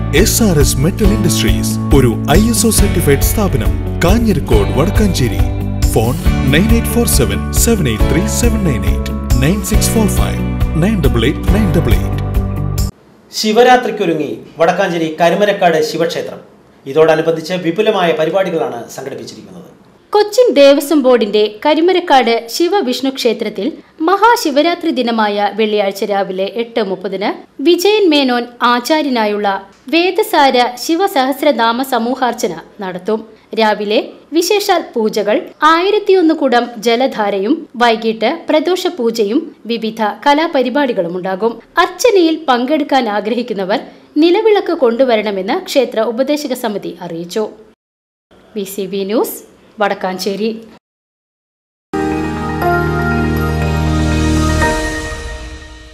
S R S metal industries ഒരു I S O certified സ്ഥാപനം Kanjirakode Vadakkanchery phone nine eight four seven seven eight three seven nine eight nine six four five nine double eight nine double eight ശിവരാത്രിക്കൊരുങ്ങി വടക്കാഞ്ചേരി കരുമരക്കാട് ശിവക്ഷേത്രം ഇതോടനുബന്ധിച്ച് വിപുലമായ പരിപാടികളാണ് സംഘടിപ്പിച്ചിരിക്കുന്നത് കൊച്ചിൻ ദേവസ്വം ബോർഡിന്റെ കരിമരക്കാട് ശിവവിഷ്ണു ക്ഷേത്രത്തിൽ മഹാശിവരാത്രി ദിനമായ വെള്ളിയാഴ്ച രാവിലെ എട്ട് മുപ്പതിന് വിജയൻ മേനോൻ ആചാര്യനായുള്ള വേദസാര ശിവസഹസ്രനാമ സമൂഹാർച്ചന നടത്തും രാവിലെ വിശേഷാൽ പൂജകൾ ആയിരത്തിയൊന്ന് കുടം ജലധാരയും വൈകിട്ട് പ്രദോഷ പൂജയും വിവിധ കലാപരിപാടികളും ഉണ്ടാകും അർച്ചനയിൽ പങ്കെടുക്കാൻ ആഗ്രഹിക്കുന്നവർ നിലവിളക്ക് കൊണ്ടുവരണമെന്ന് ക്ഷേത്ര ഉപദേശക സമിതി അറിയിച്ചു B C B news Vadakkanchery